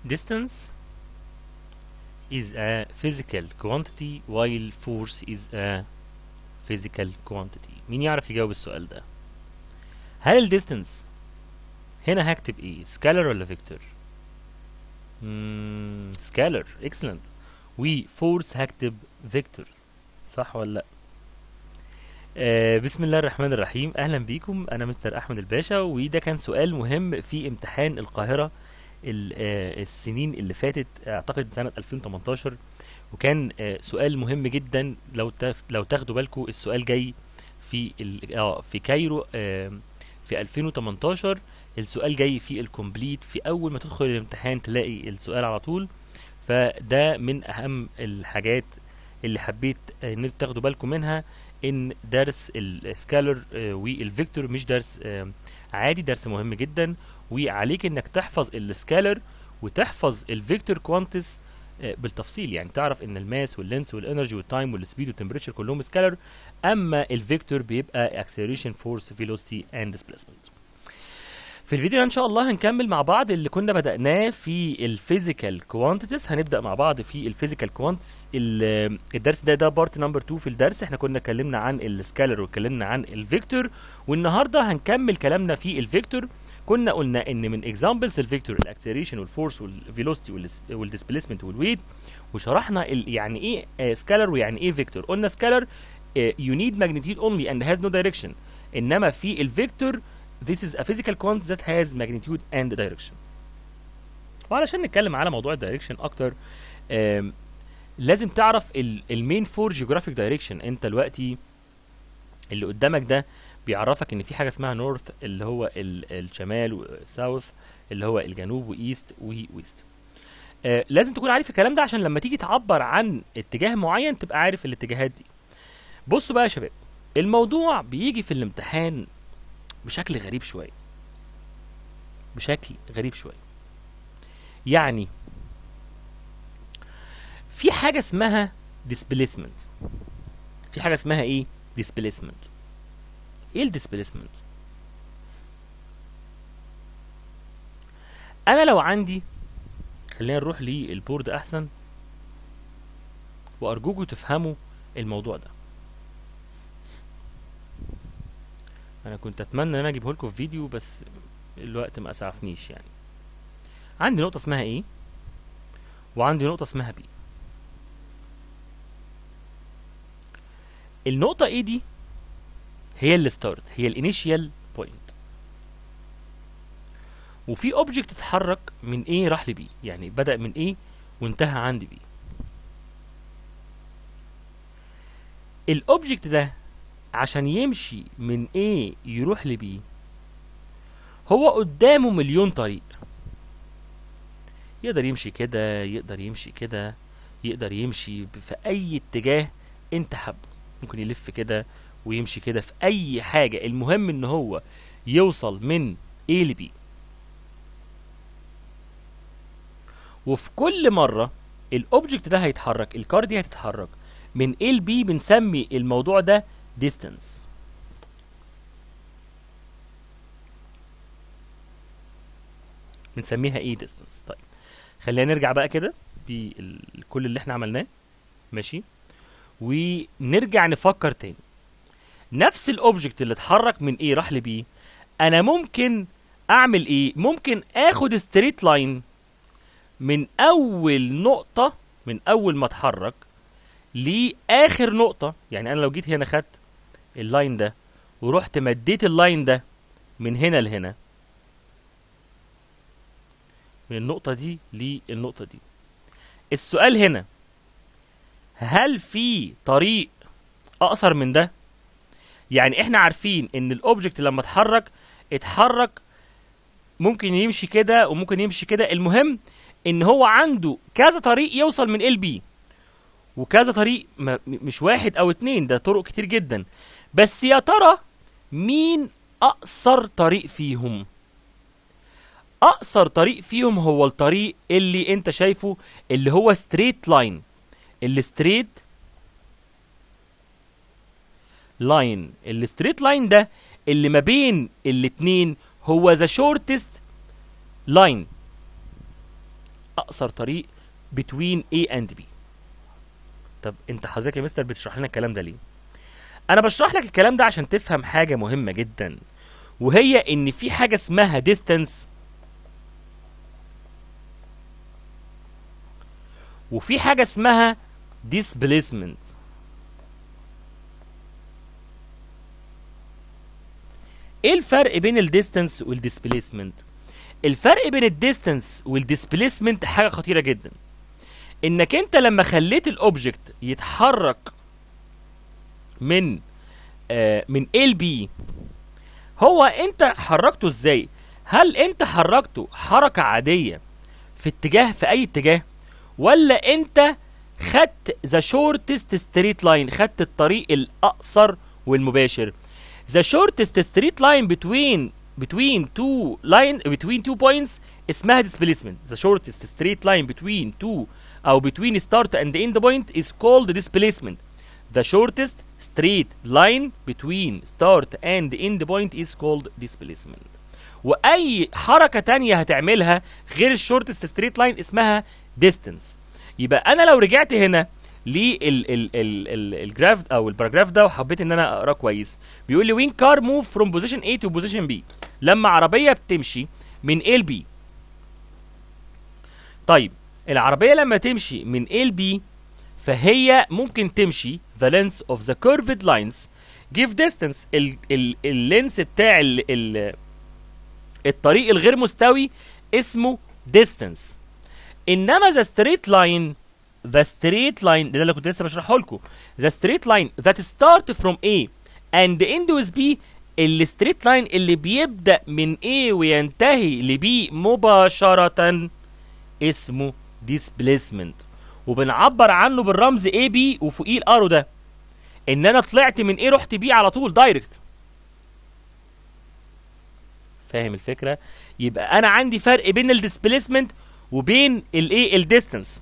distance is a physical quantity while force is a physical quantity مين يعرف يجاوب السؤال ده هل الديستنس هنا هكتب ايه سكالر ولا فيكتور سكالر اكسلنت وفورس هكتب فيكتور صح ولا لا آه بسم الله الرحمن الرحيم اهلا بيكم انا مستر احمد الباشا وده كان سؤال مهم في امتحان القاهره ال- آه، السنين اللي فاتت اعتقد سنه 2018 وكان آه، سؤال مهم جدا لو تف- لو تاخدوا بالكم السؤال جاي في ال- اه في كايرو آه، في 2018 السؤال جاي في الكومبليت في اول ما تدخل الامتحان تلاقي السؤال على طول فده من اهم الحاجات اللي حبيت آه، ان انتوا تاخدوا بالكم منها ان درس السكالر والفيكتور مش درس آه، عادي درس مهم جدا وعليك انك تحفظ السكالر وتحفظ الفيكتور كوانتس بالتفصيل يعني تعرف ان الماس واللينس والانرجي والتايم والسبيد والتمبريتشر كلهم سكالر اما الفيكتور بيبقى acceleration force velocity and displacement في الفيديو ان شاء الله هنكمل مع بعض اللي كنا بدأناه في الفيزيكال كوانتيتيز هنبدأ مع بعض في الفيزيكال كوانتيتيز الدرس ده ده بارت نمبر 2 في الدرس احنا كنا اتكلمنا عن السكالر واتكلمنا عن الفيكتور والنهارده هنكمل كلامنا في الفيكتور كنا قلنا ان من اكزامبلز الفيكتور الاكسلريشن والفورس والفيلوسيتي والديسبيسمنت والويت وشرحنا ال- يعني ايه سكالر ويعني ايه فيكتور قلنا سكالر you need magnitude only and has no direction انما في الفيكتور this is a physical quantity that has magnitude and direction وعلشان نتكلم على موضوع الدايركشن اكتر آم، لازم تعرف المين فور جيوغرافيك دايركشن انت دلوقتي اللي قدامك ده بيعرفك ان في حاجه اسمها نورث اللي هو ال- الشمال وساوث اللي هو الجنوب وايست وويست آه لازم تكون عارف الكلام ده عشان لما تيجي تعبر عن اتجاه معين تبقى عارف الاتجاهات دي بصوا بقى يا شباب الموضوع بيجي في الامتحان بشكل غريب شويه بشكل غريب شويه يعني في حاجه اسمها displacement في حاجه اسمها ايه displacement ايه الديسبيسمنت انا لو عندي خلينا نروح للبورد احسن وارجوكم تفهموا الموضوع ده انا كنت اتمنى ان انا اجيبه لكم في فيديو بس الوقت ما اسعفنيش يعني عندي نقطه اسمها ايه وعندي نقطه اسمها بي النقطه ايه دي هي الستارت هي الانيشيال بوينت وفي اوبجكت اتحرك من A راح ل B يعني بدأ من A وانتهى عند B الاوبجكت ده عشان يمشي من A يروح ل B هو قدامه مليون طريق يقدر يمشي كده يقدر يمشي كده يقدر يمشي في اي اتجاه انت حابه ممكن يلف كده ويمشي كده في اي حاجه المهم ان هو يوصل من A ل B وفي كل مره الاوبجكت ده هيتحرك الكار دي هتتحرك من A ل B بنسمي الموضوع ده distance بنسميها ايه distance طيب خلينا نرجع بقى كده بكل اللي احنا عملناه ماشي ونرجع نفكر تاني نفس الاوبجكت اللي اتحرك من A راح ل B انا ممكن اعمل ايه ممكن اخد ستريت لاين من اول نقطة من اول ما اتحرك لاخر نقطة يعني انا لو جيت هنا خدت اللاين ده ورحت مديت اللاين ده من هنا لهنا من النقطة دي للنقطة دي السؤال هنا هل في طريق اقصر من ده يعني احنا عارفين ان الاوبجكت لما اتحرك اتحرك ممكن يمشي كده وممكن يمشي كده المهم ان هو عنده كذا طريق يوصل من ال بي وكذا طريق ما مش واحد او اتنين ده طرق كتير جدا بس يا ترى مين اقصر طريق فيهم اقصر طريق فيهم هو الطريق اللي انت شايفه اللي هو ستريت لاين الستريت لاين الستريت لاين ده اللي ما بين الاتنين هو ذا شورتست لاين اقصر طريق between A and B طب انت حضرتك يا مستر بتشرح لنا الكلام ده ليه انا بشرح لك الكلام ده عشان تفهم حاجه مهمه جدا وهي ان في حاجه اسمها distance وفي حاجه اسمها displacement ايه الفرق بين الديستانس والديسبليسمنت الفرق بين الديستانس والديسبليسمنت حاجه خطيره جدا انك انت لما خليت الاوبجكت يتحرك من آه من A ل B هو انت حركته ازاي هل انت حركته حركه عاديه في اتجاه في اي اتجاه ولا انت خدت ذا شورتست ستريت لاين خدت الطريق الاقصر والمباشر the shortest straight line between between two line between two points اسمها displacement the shortest straight line between two أو between start and end point is called displacement the shortest straight line between start and end point is called displacement وأي حركة تانية هتعملها غير الشورتست ستريت لاين اسمها distance يبقى أنا لو رجعت هنا للجراف او الباراجراف ده وحبيت ان انا اقراه كويس بيقول لي وين كار موف فروم بوزيشن A تو بوزيشن B لما عربيه بتمشي من A ل B طيب العربيه لما تمشي من A ل B فهي ممكن تمشي the length of the curved lines give distance ال ال اللينس بتاع ال ال الطريق الغير مستوي اسمه distance انما the straight line the straight line ده اللي كنت لسه بشرحه لكم the straight line that start from A and end with B الستريت لاين اللي بيبدأ من A وينتهي ل B مباشرة اسمه displacement وبنعبر عنه بالرمز AB وفوقيه الارو ده ان انا طلعت من A رحت B على طول دايركت فاهم الفكرة يبقى انا عندي فرق بين الديسبليسمنت وبين الايه الديستانس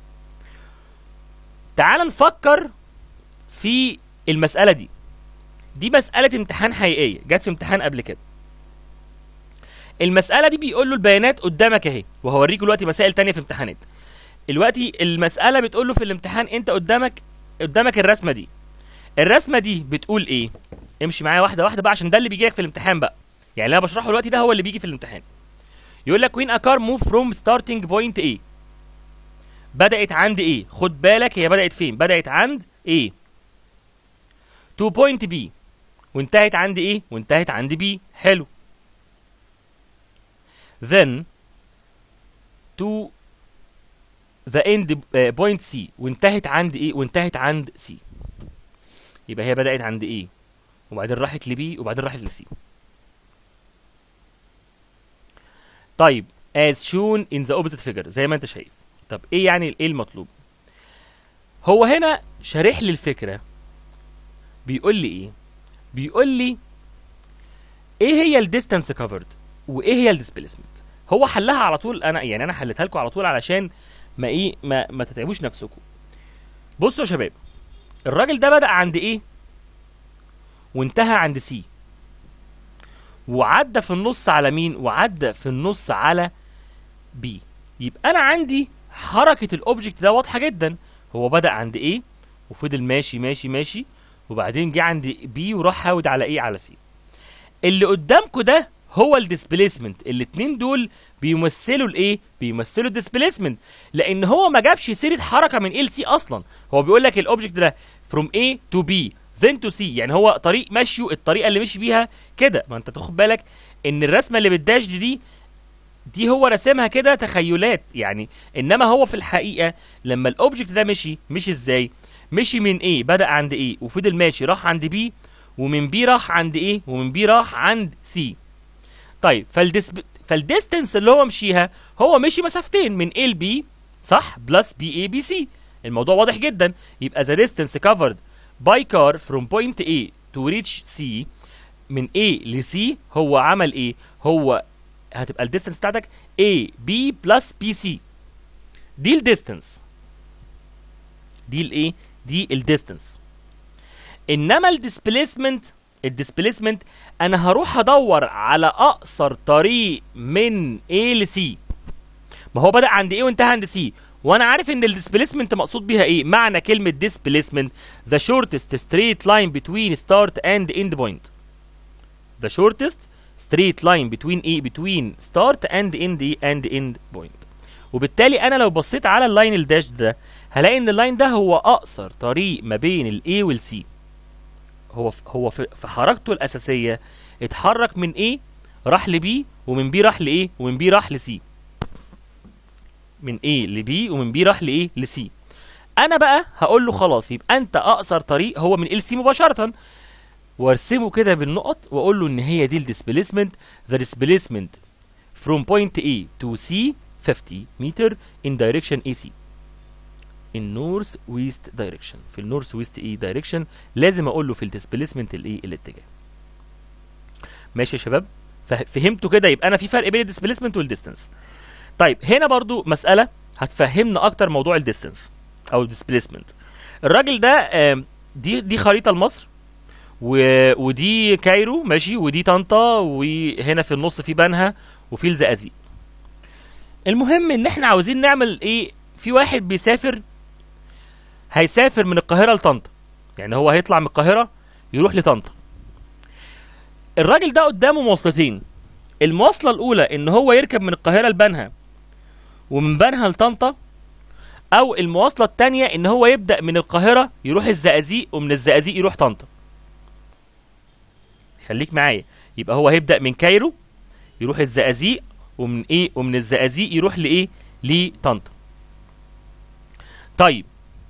تعال نفكر في المسألة دي دي مسألة امتحان حقيقية جت في امتحان قبل كده المسألة دي بيقول له البيانات قدامك اهي وهوريكم دلوقتي مسائل تانية في امتحانات دلوقتي المسألة بتقول له في الامتحان انت قدامك قدامك الرسمة دي الرسمة دي بتقول ايه امشي معايا واحدة واحدة بقى عشان ده اللي بيجي لك في الامتحان بقى يعني اللي انا بشرحه دلوقتي ده هو اللي بيجي في الامتحان يقول لك وين ا كار موف فروم ستارتنج بوينت ايه بدأت عند ايه خد بالك هي بدأت فين بدأت عند ايه تو بوينت بي وانتهت عند ايه وانتهت عند بي حلو then to the end uh, point C وانتهت عند ايه وانتهت عند C يبقى هي بدأت عند ايه وبعدين راحت لبي وبعدين راحت لسي طيب as shown in the opposite figure زي ما انت شايف طب ايه يعني ايه المطلوب هو هنا شارح لي الفكره بيقول لي ايه بيقول لي ايه هي الديستانس كفرد وايه هي الديسبيسمنت هو حلها على طول انا يعني انا حلتها لكم على طول علشان ما ايه ما ما تتعبوش نفسكم بصوا يا شباب الراجل ده بدأ عند ايه وانتهى عند سي وعدى في النص على مين وعدى في النص على بي يبقى انا عندي حركه الاوبجكت ده واضحه جدا هو بدا عند ايه وفضل ماشي ماشي ماشي وبعدين جه عند بي وراح هاود على ايه على سي اللي قدامكم ده هو الديسبيسمنت الاتنين دول بيمثلوا الايه بيمثلوا الديسبيسمنت لان هو ما جابش سيره حركه من ال سي اصلا هو بيقول لك الاوبجكت ده from A to B then to C يعني هو طريق مشيه الطريقه اللي مشي بيها كده ما انت تاخد بالك ان الرسمه اللي بالداش دي, دي دي هو راسمها كده تخيلات يعني انما هو في الحقيقه لما الاوبجكت ده مشي مشي ازاي مشي من ايه بدا عند ايه وفضل ماشي راح عند بي ومن بي راح عند ايه ومن بي راح عند سي طيب فالديس فالديستنس اللي هو مشيها هو مشي مسافتين من A ل B صح بلس بي اي بي سي الموضوع واضح جدا يبقى the distance covered by car from point A to reach C من A ل C هو عمل ايه هو هتبقى الديستنس بتاعتك A B بلس بي سي دي الديستنس دي الايه دي الديستنس انما الديسبيسمنت الديسبيسمنت انا هروح ادور على اقصر طريق من A ل C ما هو بدا عند ايه وانتهى عند سي وانا عارف ان الديسبيسمنت مقصود بيها ايه معنى كلمه ديسبيسمنت the shortest straight line between start and end point the shortest straight line between ايه between start and end ايه and end point وبالتالي انا لو بصيت على اللاين الداش ده هلاقي ان اللاين ده هو اقصر طريق ما بين الاي والسي هو في هو في, في حركته الاساسيه اتحرك من A راح ل B ومن B راح ل A ومن B راح ل C من A ل B ومن B راح ل A ل C انا بقى هقول له خلاص يبقى انت اقصر طريق هو من ال C مباشره وارسمه كده بالنقط واقول له ان هي دي الديسبيسمنت ذا displacement from point A to C 50 meter in direction AC in north west direction في النورث ويست اي دايركشن لازم اقول له في الديسبيسمنت الايه الاتجاه ماشي يا شباب فه- فهمتوا كده يبقى انا في فرق بين الديسبيسمنت والديستانس طيب هنا برضو مساله هتفهمنا اكتر موضوع الديستانس او الديسبيسمنت الراجل ده آم، دي دي خريطه لمصر و... ودي كايرو ماشي ودي طنطا وهنا في النص في بنها وفي الزقازيق المهم ان احنا عاوزين نعمل ايه في واحد بيسافر هيسافر من القاهره لطنطا يعني هو هيطلع من القاهره يروح لطنطا الراجل ده قدامه مواصلتين المواصله الاولى ان هو يركب من القاهره لبنها ومن بنها لطنطا او المواصله الثانيه ان هو يبدا من القاهره يروح الزقازيق ومن الزقازيق يروح طنطا خليك معايا يبقى هو هيبدا من كايرو يروح الزقازيق ومن ايه ومن الزقازيق يروح لايه لطنطا طيب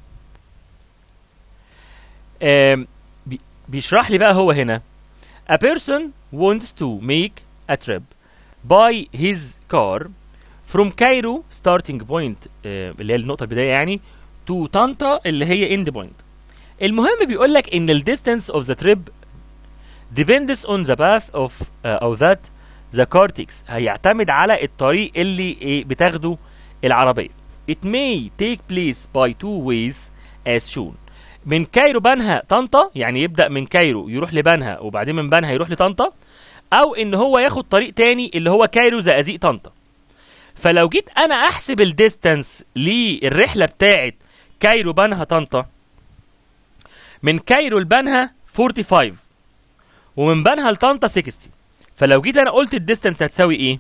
آم، بي- بيشرح لي بقى هو هنا A person wants to make a trip by his car from Cairo starting point آه، اللي هي النقطة البداية يعني to طنطا اللي هي end point المهم بيقول لك ان ال distance of the trip depends on the path of uh, أو that the car takes هيعتمد على الطريق اللي إيه بتاخده العربية it may take place by two ways as shown من كايرو بنها طنطا يعني يبدأ من كايرو يروح لبنها وبعدين من بنها يروح لطنطا او ان هو ياخد طريق تاني اللي هو كايرو زقازيق طنطا فلو جيت انا احسب الديستانس للرحله بتاعت كايرو بنها طنطا من كايرو لبنها 45 ومن بنها لطنطا 60 فلو جيت انا قلت الديستانس هتساوي ايه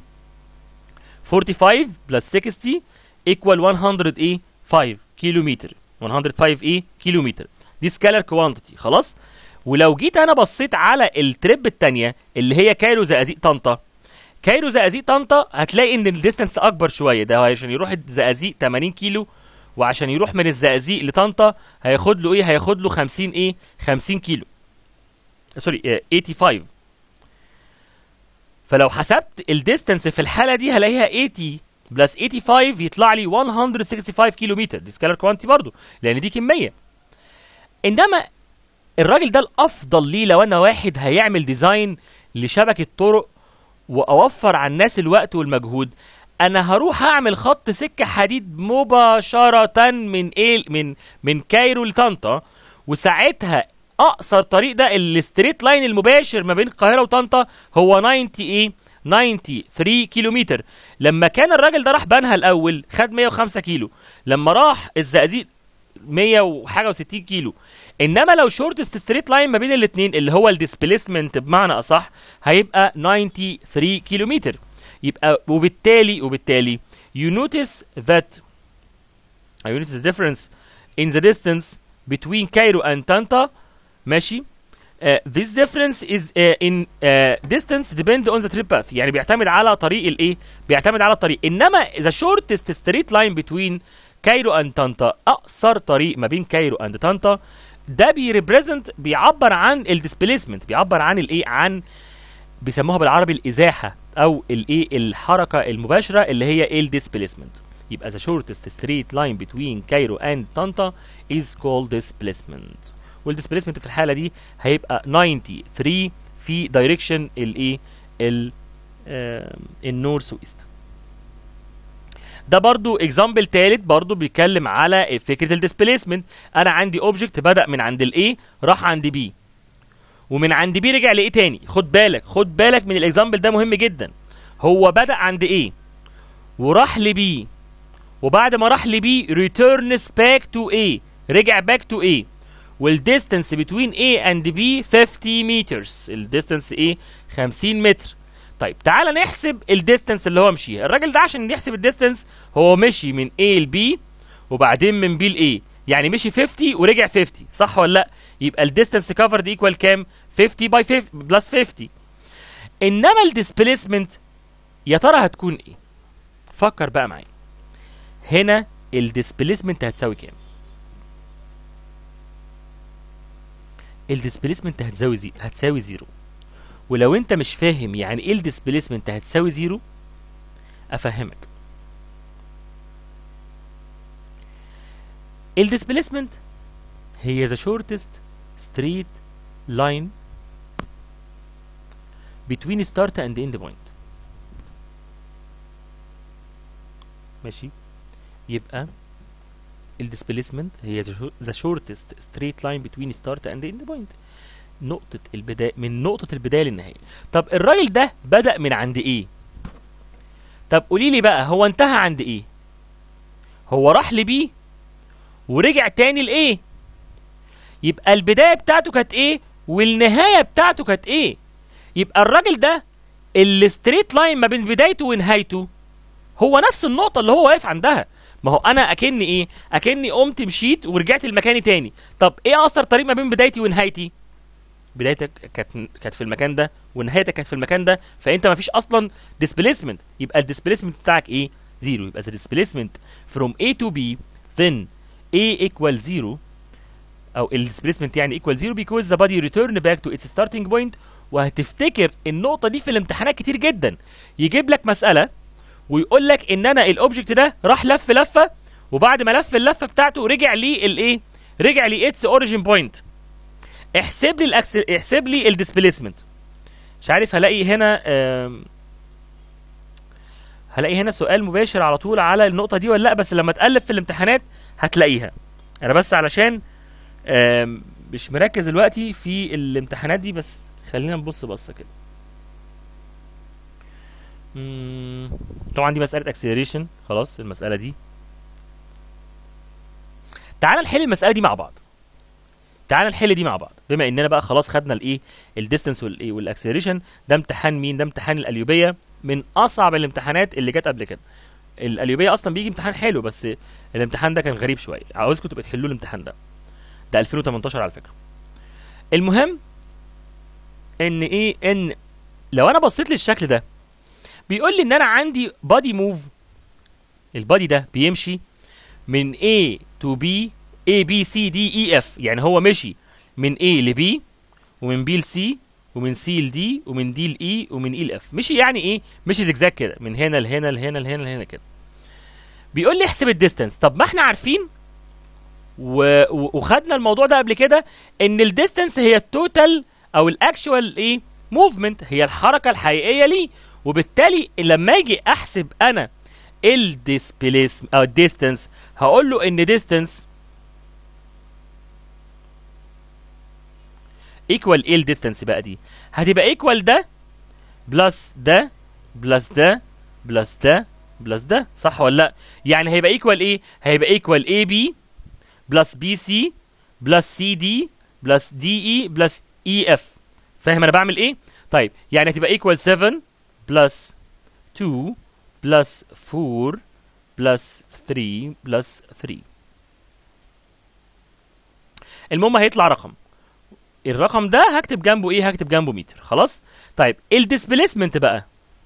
45 بلس 60 equal 100 ايه 5 كيلومتر 105 ايه كيلومتر دي سكالر كوانتيتي خلاص ولو جيت انا بصيت على التريب التانية اللي هي كايرو زقازيق طنطا كايرو زقازيق طنطا هتلاقي ان الديستانس اكبر شويه ده عشان يروح الزقازيق 80 كيلو وعشان يروح من الزقازيق لطنطا هياخد له ايه هياخد له 50 ايه 50 كيلو سوري آه، 85 فلو حسبت الديستانس في الحاله دي هلاقيها 80 بلس 85 يطلع لي 165 كيلو متر دي سكالر كوانتي برضو لان دي كميه انما الراجل ده الافضل ليه لو انا واحد هيعمل ديزاين لشبكه طرق واوفر على الناس الوقت والمجهود انا هروح اعمل خط سكه حديد مباشره من ايه من من كايرو لطنطا وساعتها اقصر طريق ده الستريت لاين المباشر ما بين القاهره وطنطا هو 90 ايه 93 كيلومتر لما كان الراجل ده راح بنها الاول خد 105 كيلو لما راح الزقازيق 100 وحاجه و60 كيلو انما لو شورتست ستريت لاين ما بين الاثنين اللي هو الديسبيسمنت بمعنى اصح هيبقى 93 كيلومتر يبقى وبالتالي وبالتالي you notice that you notice the difference in the distance between Cairo and Tanta ماشي Uh, this difference is uh, in uh, distance depend on the trip path يعني بيعتمد على طريق الايه بيعتمد على الطريق انما the shortest straight line between كايرو اند طنطا اقصر طريق ما بين كايرو اند طنطا ده بيريبريزنت بيعبر عن الديسبيسمنت بيعبر عن الايه عن بيسموها بالعربي الازاحه او الايه الحركه المباشره اللي هي ايه الديسبيسمنت يبقى the shortest straight line between كايرو and طنطا is called displacement والديسبيسمنت في الحاله دي هيبقى 93 في دايركشن الايه ال النورث ويست ده برضو اكزامبل تالت برضو بيتكلم على فكره الديسبيسمنت انا عندي اوبجكت بدا من عند الاي راح عند بي ومن عند بي رجع لايه تاني خد بالك خد بالك من الاكزامبل ده مهم جدا هو بدا عند ايه وراح لبي وبعد ما راح لبي returns back to A رجع back to A والديستنس between A and B 50 meters الديستنس ايه 50 متر طيب تعال نحسب الديستنس اللي هو مشيها الراجل ده عشان يحسب الديستنس هو مشي من A ل B وبعدين من B ل A يعني مشي 50 ورجع 50 صح ولا لا يبقى الديستنس كفرد ايكوال كام 50 باي 50 بلس 50 انما الديسبيسمنت يا ترى هتكون ايه فكر بقى معايا هنا الديسبيسمنت هتساوي كام الديسبيسمنت هتساوي زي هتساوي زيرو ولو انت مش فاهم يعني ايه الديسبيسمنت هتساوي زيرو افهمك الديسبيسمنت هي the shortest straight line between start and end point ماشي يبقى الديسبيسمنت هي the shortest straight line between start and end point نقطة البداية من نقطة البداية للنهاية طب الراجل ده بدأ من عند ايه طب قولي لي بقى هو انتهى عند ايه هو راح لبي ورجع تاني لايه يبقى البداية بتاعته كانت ايه والنهاية بتاعته كانت ايه يبقى الراجل ده الستريت لاين ما بين بدايته ونهايته هو نفس النقطة اللي هو واقف عندها ما هو انا اكني ايه اكني قمت مشيت ورجعت لمكاني تاني طب ايه اقصر طريق ما بين بدايتي ونهايتي بدايتك كانت كانت في المكان ده ونهايتك كانت في المكان ده فانت ما فيش اصلا ديسبيسمنت يبقى الديسبيسمنت بتاعك ايه زيرو يبقى the displacement from A to B then A equal zero او الديسبيسمنت يعني equal zero because the body return back to its starting point وهتفتكر النقطه دي في الامتحانات كتير جدا يجيب لك مساله ويقول لك ان انا الاوبجكت ده راح لف لفه وبعد ما لف اللفه بتاعته رجع لي الايه رجع لي اتس اوريجين بوينت احسب لي الأكس... احسب لي الديسبيسمنت مش عارف هلاقي هنا آم... هلاقي هنا سؤال مباشر على طول على النقطه دي ولا لا بس لما تقلب في الامتحانات هتلاقيها انا بس علشان آم... مش مركز دلوقتي في الامتحانات دي بس خلينا نبص بصه كده مم، طبعا دي مساله اكسلريشن خلاص المساله دي تعال نحل المساله دي مع بعض تعال نحل دي مع بعض بما اننا بقى خلاص خدنا الايه الديستنس والايه والاكسلريشن ده امتحان مين ده امتحان الاليوبيه من اصعب الامتحانات اللي جت قبل كده الاليوبيه اصلا بيجي امتحان حلو بس الامتحان ده كان غريب شويه عاوزكم تبقوا تحلوا الامتحان ده ده 2018 على فكره المهم ان ايه ان لو انا بصيت للشكل ده بيقول لي ان انا عندي بادي موف البادي ده بيمشي من A to B A B C D E F يعني هو مشي من A ل B ومن B ل C ومن C ل D ومن D ل E ومن E ل F مشي يعني ايه مشي زجزاج كده من هنا لهنا لهنا لهنا لهنا كده بيقول لي احسب الديستانس طب ما احنا عارفين و... و... وخدنا الموضوع ده قبل كده ان الديستانس هي التوتال او الاكشوال ايه موفمنت هي الحركه الحقيقيه ليه وبالتالي لما اجي احسب انا الديسبيسم او الديستانس هقول له ان ديستانس ايكوال ايه الديستانس بقى دي هتبقى ايكوال ده بلس ده بلس ده بلس ده بلس ده صح ولا لا يعني هيبقى ايكوال ايه هيبقى ايكوال اي بي بلس بي سي بلس سي دي بلس دي اي بلس اي اف فاهم انا بعمل ايه طيب يعني هتبقى ايكوال 7 بلس 2 بلس 4 بلس 3 بلس 3 المهم هيطلع رقم الرقم ده هكتب جنبه ايه هكتب جنبه متر خلاص طيب الديسبيسمنت بقى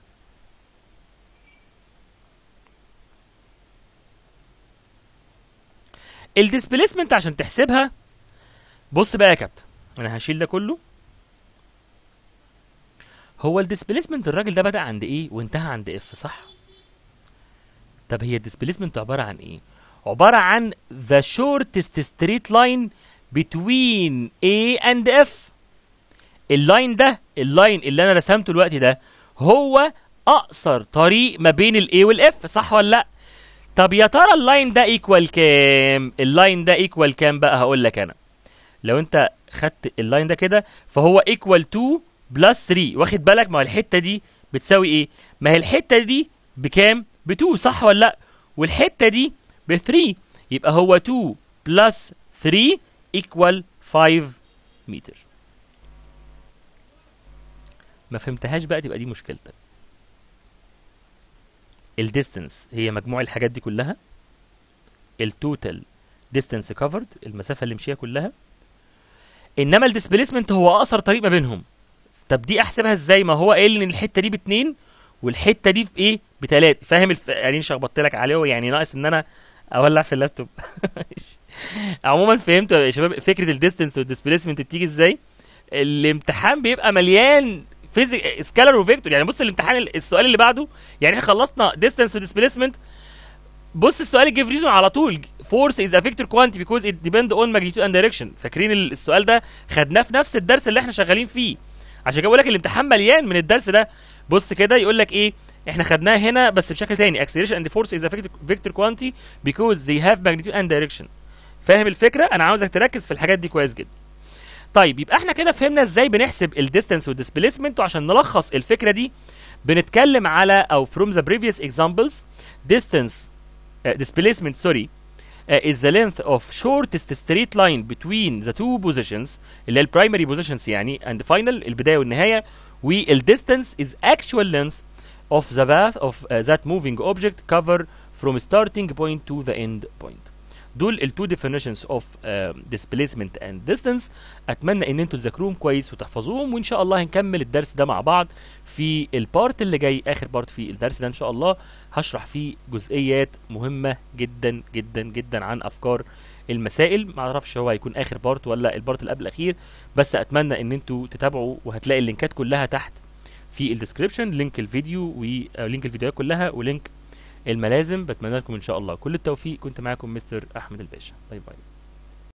الديسبيسمنت عشان تحسبها بص بقى يا كابتن انا هشيل ده كله هو الديسبيسمنت الراجل ده بدأ عند ايه وانتهى عند اف صح طب هي الديسبيسمنت عبارة عن ايه عبارة عن the shortest straight line between A and F اللاين ده اللاين اللي انا رسمته دلوقتي ده هو اقصر طريق ما بين الاي والاف صح ولا لا طب يا ترى اللاين ده ايكوال كام اللاين ده ايكوال كام بقى هقول لك انا لو انت خدت اللاين ده كده فهو ايكوال 2 بلس 3 واخد بالك ما هو الحته دي بتساوي ايه ما هي الحته دي بكام ب 2 صح ولا لا والحته دي ب 3 يبقى هو 2 بلس 3 equal 5 متر ما فهمتهاش بقى تبقى دي مشكلتك الديستنس هي مجموع الحاجات دي كلها التوتال ديستنس كفرد المسافه اللي مشيها كلها انما الديسبيسمنت هو اقصر طريق ما بينهم طب دي احسبها ازاي ما هو قايل ان الحته دي باتنين والحته دي في ايه بتلاته فاهم الف... يعني شخبطت لك عليه يعني ناقص ان انا اولع في اللابتوب عموما فهمتوا يا شباب فكره الديستنس والديسبيسمنت بتيجي ازاي الامتحان بيبقى مليان فيزيك سكالر وفيكتور يعني بص الامتحان السؤال اللي بعده يعني احنا خلصنا ديستنس وديسبيسمنت بص السؤال الجيف ريزون على طول فورس از ا فيكتور كوانتي بيكوز ات ديبند اون ماجنتيود اند دايركشن فاكرين السؤال ده خدناه في نفس الدرس اللي احنا شغالين فيه عشان كده بقول لك الامتحان مليان من الدرس ده بص كده يقول لك ايه احنا خدناه هنا بس بشكل تاني acceleration and force is a vector quantity because they have magnitude and direction فاهم الفكره انا عاوزك تركز في الحاجات دي كويس جدا طيب يبقى احنا كده فهمنا ازاي بنحسب الديستنس والديسبيسمنت وعشان نلخص الفكره دي بنتكلم على او from the previous examples distance uh, displacement sorry uh, is the length of shortest straight line between the two positions اللي هي البرايمري positions يعني and final البدايه والنهايه والديستنس is actual length of the path of uh, that moving object cover from starting point to the end point دول التو definitions of uh, displacement and distance اتمنى ان انتوا تذاكروهم كويس وتحفظوهم وان شاء الله هنكمل الدرس ده مع بعض في البارت اللي جاي اخر بارت في الدرس ده ان شاء الله هشرح فيه جزئيات مهمه جدا جدا جدا عن افكار المسائل ما اعرفش هو هيكون اخر بارت ولا البارت اللي قبل الاخير بس اتمنى ان انتوا تتابعوا وهتلاقي اللينكات كلها تحت في الديسكربشن لينك الفيديو ولينك الفيديوهات كلها ولينك الملازم بتمنى لكم ان شاء الله كل التوفيق كنت معاكم مستر احمد الباشا باي باي